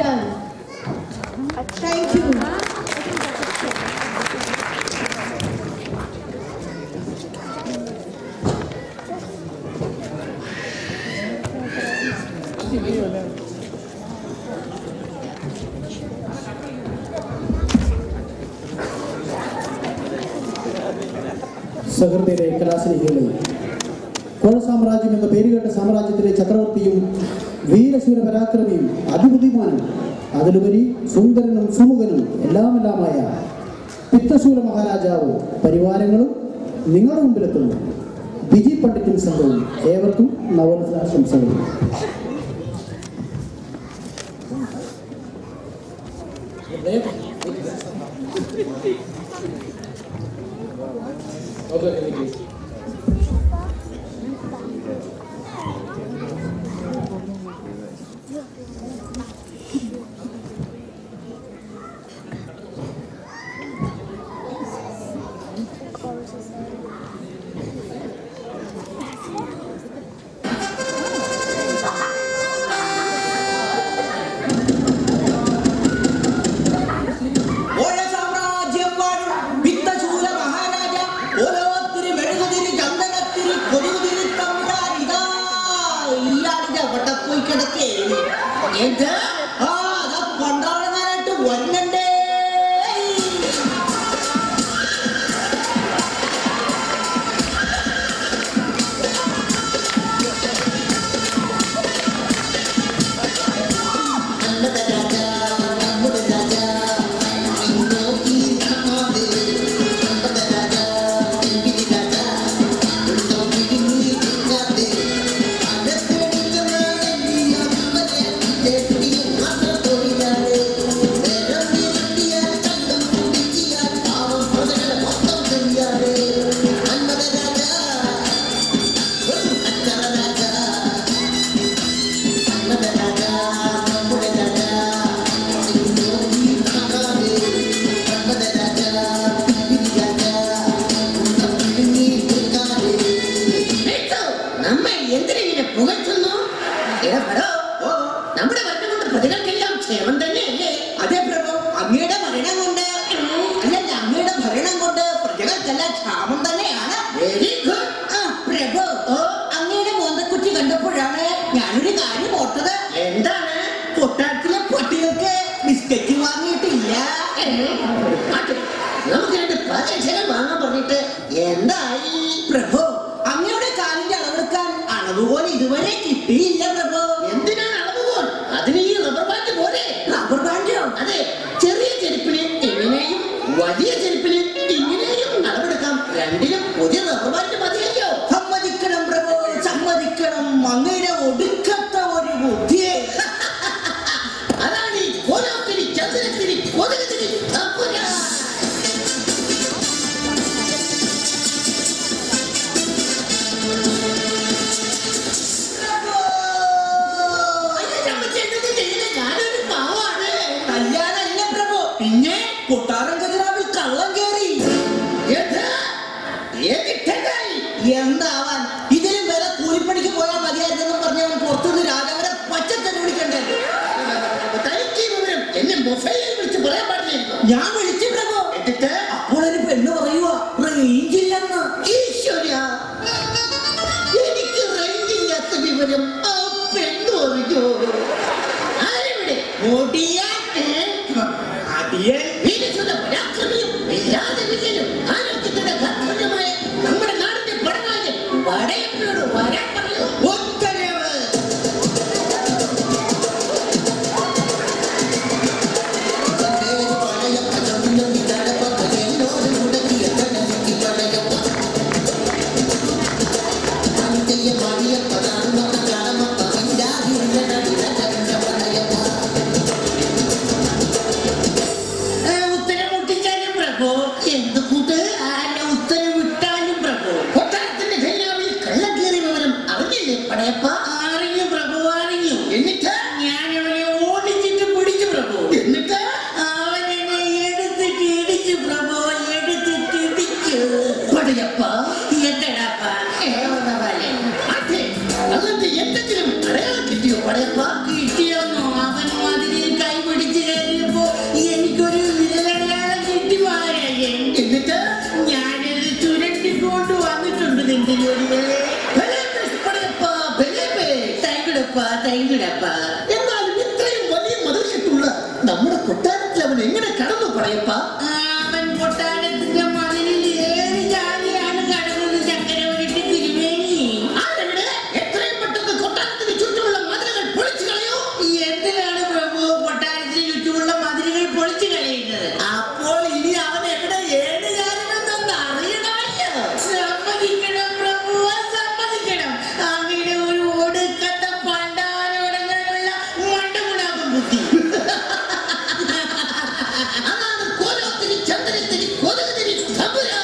done. Thank you. സഹൃദയരെ കലാസ്നേഹികളെ കോള സാമ്രാജ്യം എന്ന പേരുകേട്ട സാമ്രാജ്യത്തിലെ ചക്രവർത്തിയും വീരശൂര പരാക്രമിയും അതിബുദ്ധിമാനും അതിലുപരി സുന്ദരനും സുമുഖനും എല്ലാമെല്ലാമായ പിത്തശൂല മഹാരാജാവും പരിവാരങ്ങളും നിങ്ങളുടെ മുമ്പിലെത്തുന്നു ബിജി പണ്ഡിറ്റും സംഘവും ഏവർക്കും നവോത്സവാശംസകളും ഓഴ സാമ്രാജ്യം വാഴും പിത്തശൂല മഹാരാജ ഓരോത്തിരി മെഴുകുതിരി ചന്ദനത്തിരി കൊതുകുതിരി തമ്പുരാനിതാ ഇല്ലാതെ എവിടെ പോയി കിടക്കേ എന്ത് ആ അതാ പണ്ടാളങ്ങാനായിട്ട് വരണണ്ടേ നമ്മെ എന്തിനെ പുകഴ്ത്തുന്നു എടാ ഭരോ, നമ്മുടെ വർഷം കൊണ്ട് പ്രതികൾക്കെല്ലാം ക്ഷേമം തന്നെയല്ലേ അതെ പ്രഭു അങ്ങയുടെ ഭരണം കൊണ്ട് അല്ലല്ല അങ്ങയുടെ ഭരണം കൊണ്ട് പ്രജകൾക്കെല്ലാം ക്ഷാമം തന്നെയാണ് വെരി ഗുഡ് ആ, പ്രഭു അങ്ങയുടെ മോന്തക്കുറ്റി കണ്ടപ്പോഴാണ് ഞാനൊരു കാര്യം ഓർത്തത് എന്താണ് കൊട്ടാരത്തിലെ പട്ടികൾക്ക് ബിസ്ക്കറ്റ് വാങ്ങിയിട്ടില്ല ആട്ടെ, നമുക്ക് രണ്ട് പരീക്ഷകൾ വാങ്ങാൻ പറഞ്ഞിട്ട് എന്തായി പ്രഭു അങ്ങയുടെ കാലിന്റെ അളവെടുക്കാൻ അളവുകോൽ ഇതുവരെ കിട്ടിയില്ല പ്രഭു എന്തിനാണ് അളവുകോൽ അതിന് ഈ റബ്ബർ ബാൻഡ് പോലെ റബ്ബർ ബാൻഡോ അതെ ചെറിയ ചെരുപ്പിന് ഇങ്ങനെയും വലിയ ചെരുപ്പിന് ഇങ്ങനെയും അളവെടുക്കാം രണ്ടിനും പുതിയ റബ്ബർ ബാൻഡ് മതിയല്ലോ സമ്മതിക്കണം പ്രഭു സമ്മതിക്കണം അങ്ങയുടെ ഒടുക്കത്തെ ഒരു ബുദ്ധിയെ അതാണ് ഈ കോലാത്തിരി ചന്ദ്രത്തിരി കൊതുകത്തിരി തപ്പുരാ. അയ്യോ, ചമ്മച്ചി, എന്തൊക്കെ ചെയ്യുന്നെ? ഞാനൊരു പാവാണ്. കല്യാണല്ല പ്രഭു പിന്നെ കൊട്ടാരം ഖജനാവിൽ കള്ളം കയറി എന്താ? എന്നിട്ടെന്തായി? എന്താവാൻ ഇതിലും വില കൂലിപ്പണിക്ക് പോയാൽ മതിയായിരുന്നെന്ന് പറഞ്ഞവൻ പുറത്തുനിന്ന് രാജാവിനെ പച്ചത്തന്നെ വിളിക്കണ്ടേ തനിക്ക് ഈ വിവരം എന്നെ മൊബൈലിൽ വിളിച്ച് പറയാൻ പാടില്ലായിരുന്നോ? ഞാൻ വിളിച്ചു പ്രഭു എന്നിട്ട് അപ്പോൾ ഒരു പെണ്ണ് പറയുക റേഞ്ചില്ലെന്ന് ഈശ്വരാ, എനിക്ക് റേഞ്ചില്ലാത്ത വിവരം ആ പെണ്ണ് അറിഞ്ഞോ ആരെവിടെ മുടിയാൻ അടിയൻ വീരശൂര പരാക്രമിയും ഇല്ലാതെ വിജയനും ആരോഗ്യത്തിന്റെ ഗർഭജമായ നമ്മുടെ നാടിന്റെ പടനായകൻ പടയപ്പനോട് വരാൻ പറയൂ ഉത്തരവ് ും അപ്പ എന്നാലും ഇത്രയും വലിയ മതിൽക്കെട്ടുള്ള നമ്മുടെ കൊട്ടാരത്തിൽ അവൻ എങ്ങനെ കടന്നു പറയപ്പ അവൻ കൊട്ടാരത്തിന്റെ മതിലിൽ ഏഴ് ജാതിയാണ് കടന്നത് ചക്കരവരട്ടി തിരുവേണി ആരെവിടെ എത്രയും പെട്ടെന്ന് കൊട്ടാരത്തിന് ചുറ്റുമുള്ള മതിലുകൾ പൊളിച്ചു കളയോ എന്തിനാണ് പ്രഭു കൊട്ടാരത്തിന് ചുറ്റുമുള്ള മതിലുകൾ പൊളിച്ചു കളയുന്നത് അപ്പോൾ ഇനി അവൻ എവിടെ ഏഴ് ജാതിമെന്നൊന്ന് അറിയണമല്ലോ സമ്മതിക്കണം പ്രഭു സമ്മതിക്കണം അങ്ങനെ ഒരു ഒടുക്കത്ത പണ്ടാരോടങ്ങളുള്ള മണ്ടമുണ്ടാകും ബുദ്ധി അതാണ് കോലോത്തിരി ചന്ദ്രത്തിരി കൊതുകുതിരി തമ്പുരാ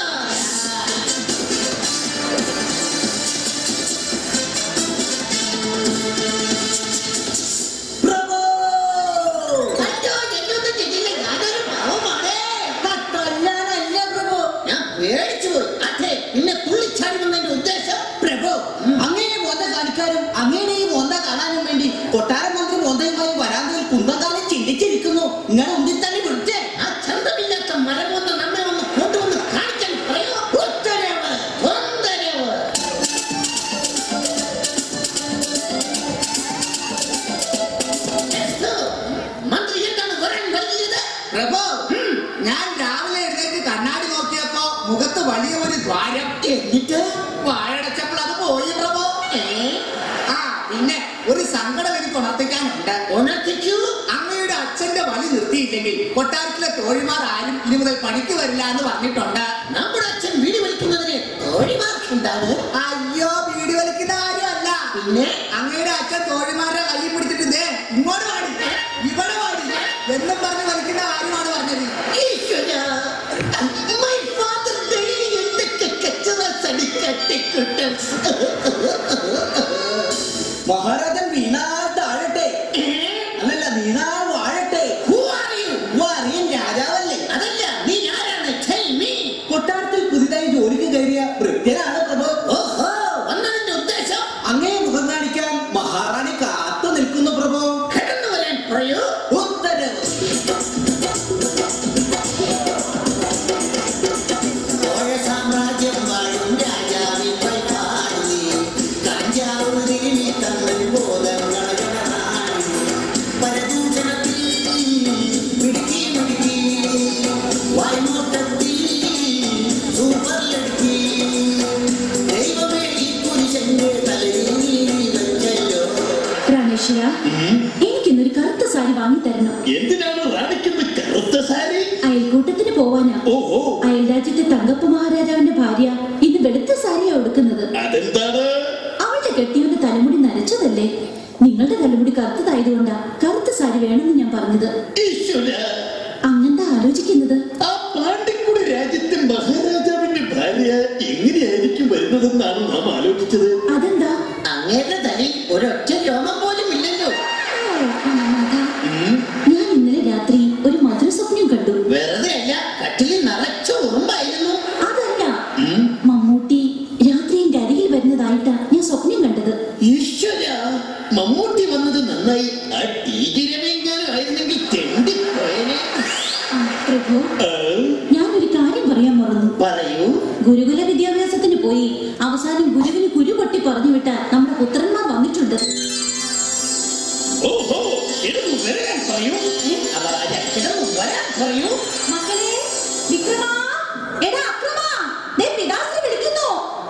പ്രഭു അയ്യോ എന്നൊന്നും ചെയ്യില്ല ഞാനൊരു പാവമാണ് തല്ലാനല്ല പ്രഭു ഞാൻ പേടിച്ചു പോയി അതെ നിന്നെ തുള്ളിച്ചാടി വന്നതിന്റെ ഉദ്ദേശം പ്രഭു അങ്ങനെ മോന്ത കാണിക്കാനും അങ്ങനെ ഈ മോന്ത കാണാനും വേണ്ടി കൊട്ടാര മന്ത്രി മോന്തയുമായി വരാന്തയിൽ കുന്തകാലം ചിന്തിച്ചിരിക്കുന്നു ഇങ്ങനെ ഉന്തിത്തള്ളി വിളിച്ചേ ആ ചന്തമില്ലാത്ത മരമൊന്ന നമ്മെ ഒന്ന് കൊണ്ടുവന്ന് കാണിക്കാൻ പറയോ ഉത്തരവ് ഒന്നരവ് എസ്തോ, മന്ത്രി എന്താണ് വരാൻ വൈകിയത് പ്രഭു ഞാൻ രാവിലെ എഴുന്നേറ്റ് കണ്ണാടി നോക്കിയപ്പോ മുഖത്ത് വലിയ ഒരു ദ്വാരം എന്നിട്ട് വാഴടച്ചപ്പോൾ അത് പോയി പ്രഭു ഏ? ആ പിന്നെ ഒരു സങ്കടം എനിക്ക് ഉണർത്തിക്കാനുണ്ട് ഉണർത്തിക്കൂ അങ്ങയുടെ അച്ഛന്റെ വലി നിർത്തിയില്ലെങ്കിൽ കൊട്ടാരത്തിലെ തോഴിമാർ ആരും ഇനി മുതൽ പണിക്ക് വരില്ല എന്ന് പറഞ്ഞിട്ടുണ്ട് നമ്മുടെ അച്ഛൻ വീട് വലിക്കുന്നതിന് തോഴിമാർക്കുണ്ടാണ് അയ്യോ വീട് വലിക്കുന്ന കാര്യമല്ല പിന്നെ അങ്ങയുടെ അച്ഛൻ തോഴിമാരുടെ കയ്യിൽ പിടിച്ചിട്ട് ദേ ഇങ്ങോട്ട് പാടി ഇവിടെ പാടി എന്നും പറഞ്ഞ് വലിക്കുന്ന കാര്യമാണ് പറഞ്ഞത് ഈശ്വരാ, my father daily എന്തൊക്കെ കച്ചവടം കട്ടിക്കുട്ട് മഹാരാജൻ വീണാൾ താഴട്ടെ അല്ലല്ല വീണാൾ വാഴട്ടെ Who are you? അറിയൻ രാജാവല്ലേ അതല്ല നീ ആരാണ് Tell me. കൊട്ടാരത്തിൽ പുതിയതായി ജോലിക്ക് കയറിയ ഭൃത്യനാണ് പ്രഭു ഓഹോ വന്നതിന്റെ ഉദ്ദേശം അങ്ങേ മുഖം കാണിക്കാൻ മഹാറാണി കാത്തു നിൽക്കുന്നു പ്രഭു കടന്നു വരാൻ പറയൂ ഉത്തരവ് ചോഴ സാമ്രാജ്യം വാഴും രാജാവിൻ വൈപാടി കഞ്ചാവ് നീളി തമ്മിൽ ബോധങ്ങളാടി പരദൂഷണത്തിൽ മിടുക്കി മിടുക്കി വായ്മോട്ടത്തിൽ സൂപ്പറിലടുക്കി ദൈവമേ ഈ പുരുഷന്റെ തലയിൽ നീ വെച്ചല്ലോ പ്രാണേശ്വര എനിക്കിന്നൊരു കറുത്ത സാരി വാങ്ങി തരണം എന്തിനാണ് റാണിക്കുന്നത് കറുത്ത സാരി അയൽക്കൂട്ടത്തിന് പോവാനാ ഓഹോ അയൽ രാജ്യത്തെ തങ്കപ്പ മഹാരാജാവിന്റെ ഭാര്യ ഇന്ന് വെളുത്ത സാരിയാ ഉടുക്കുന്നത് അതെന്താണ് അവളുടെ കെട്ടിയവന്റെ തലമുടി നരച്ചതല്ലേ നിങ്ങളുടെ തലമുടി കറുത്തതായതുകൊണ്ടാ കറുത്ത സാരി വേണമെന്ന് ഞാൻ പറഞ്ഞത് ഈശ്വര അങ്ങന്താ ആലോചിക്കുന്നത് ആ പാണ്ടിക്കുടി രാജ്യത്തെ മഹാരാജാവിന്റെ ഭാര്യ എങ്ങനെയായിരിക്കും വരുന്നതെന്നാണ് നാം ആലോചിച്ചത് അതെന്താ അങ്ങേരുടെ തലയിൽ ഒരൊറ്റ രോമം പോലും ഇല്ലല്ലോ ഓ, അനാഥ. ഞാൻ ഇന്നലെ രാത്രി ഒരു മധുര സ്വപ്നം കണ്ടു വെറുതെ അല്ല കട്ടിലിൽ നിറച്ച ഉറുമ്പായിരുന്നു അതല്ല മമ്മൂട്ടി രാത്രി എന്റെ അരികിൽ വരുന്നതായിട്ടാ ഞാൻ സ്വപ്നം കണ്ടത് ഈശ്വര മമ്മൂട്ടി വന്നത് നന്നായി ആ ടി ജി രവീന്ദ്രൻ ആയിരുന്നെങ്കിൽ തെണ്ടിപ്പോയനെ ആ, പ്രഭു ആ, ഞാനൊരു കാര്യം പറയാൻ മറന്നു പറയൂ ഗുരുകുല വിദ്യാഭ്യാസത്തിന് പോയി അവസാനം ഗുരുവിന് കുരു പൊട്ടി പറഞ്ഞു വിട്ട നമ്മുടെ പുത്രന്മാർ വന്നിട്ടുണ്ട് ഓഹോ ഇടന്നു വരാൻ പറയൂ അവർ കിടന്നു വരാൻ പറയൂ മക്കളെ വിക്രമാ എടാ അക്രമാ ദേ പിതാശ്രീ വിളിക്കുന്നു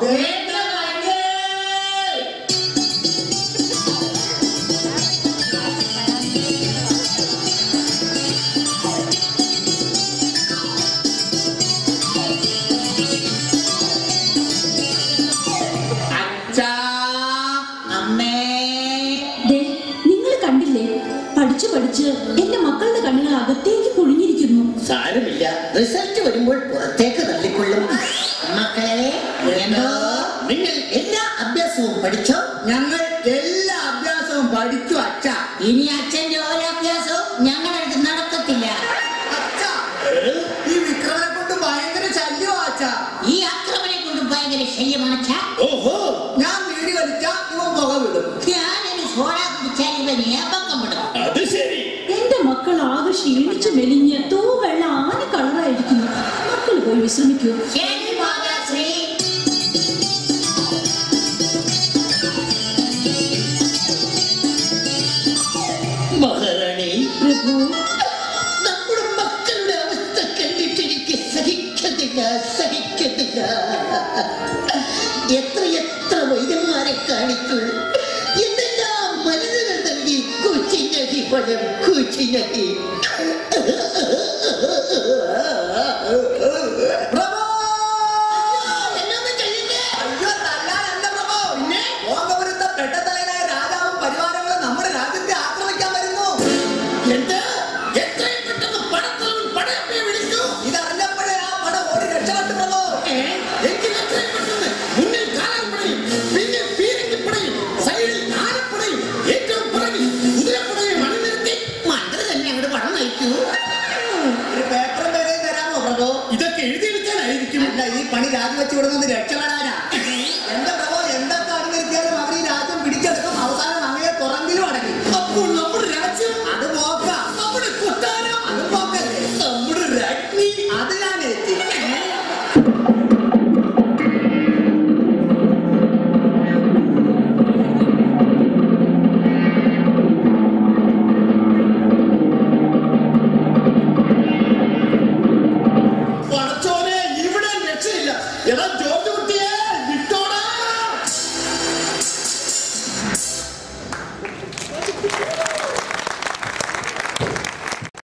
അച്ഛാ അമ്മേ ദേ നിങ്ങൾ കണ്ടില്ലേ പഠിച്ചു പഠിച്ച് എന്റെ മക്കളുടെ കണ്ണുകൾ അകത്തേക്ക് കുഴിഞ്ഞിരിക്കുന്നു സാരമില്ല റിസൾട്ട് വരുമ്പോൾ പുറത്തേക്ക് തള്ളിക്കൊള്ളും മക്കളെ എന്തോ? നിങ്ങൾ എല്ലാ അഭ്യാസവും പഠിച്ചോ ഞങ്ങൾ എല്ലാ അഭ്യാസവും പഠിച്ചു അച്ഛാ ഇനി അച്ഛന്റെ ഓരോ അഭ്യാസവും ഞങ്ങളടുത്ത് നടക്കത്തില്ല അച്ഛാ ഈ വിക്രമനെ കൊണ്ട് ഭയങ്കര ശല്യമാ അച്ഛാ ഈ ആക്രമണെ കൊണ്ട് ഭയങ്കര ശല്യമാണ് അച്ഛാ. ഓഹോ ഞാൻ വീടി വലിച്ച ഇവൻ പുക വിടും ഞാനൊരു സോഡ കുടിച്ചാൽ ഇവൻ ഏപ്പക്കം വിടും അത് ശരി എന്റെ മക്കൾ ആകെ ക്ഷീണിച്ച് മെലിഞ്ഞ് തൂവെള്ള ആന കളറായിരിക്കുന്നു മക്കൾ പോയി വിശ്രമിക്കൂ ശരി മാതാശ്രീ മഹാറാണി പ്രഭു നമ്മുടെ മക്കളുടെ അവസ്ഥ കണ്ടിട്ട് എനിക്ക് സഹിക്കുന്നില്ല സഹിക്കുന്നില്ല എത്ര എത്ര വൈദ്യന്മാരെ കാണിച്ചു എന്തെല്ലാം മരുന്നുകൾ നൽകി കുച്ചിഞ്ഞി പഴം കുച്ചിഞ്ഞി എന്നൊന്നും ചെയ്യില്ലേ അയ്യോ തല്ലാനല്ല പ്രഭു പിന്നെ ഓങ്കപുരത്തെ പെട്ടത്തലനായ രാജാവും പരിവാരങ്ങളും നമ്മുടെ രാജ്യത്തെ ആക്രമിക്കാൻ വരുന്നു എന്താ എത്രയും പെട്ടെന്ന് പടത്തലവൻ പടയപ്പയെ വിളിച്ചു ഇതറിഞ്ഞപ്പോഴേ ആ പടം ഓടി രക്ഷപ്പെട്ടു പ്രഭു ഏ? എങ്കിൽ എത്രയും പെട്ടെന്ന് മുന്നിൽ കാലാൾപ്പടയും പിന്നിൽ പീരങ്കിപ്പടയും സൈഡിൽ ആനപ്പടയും ഏറ്റവും പുറകിൽ കുതിരപ്പടയും അണിനിരത്തി മന്ത്രി തന്നെ അങ്ങോട്ട് പടം നയിക്കൂ ഒരു പേപ്പറും പേരെയും തരാമോ പ്രഭു ഇതൊക്കെ എഴുതി വെച്ചാലായിരിക്കും അല്ല ഈ പണി രാജിവെച്ച് വിടുന്നത് രക്ഷപ്പെടാനാ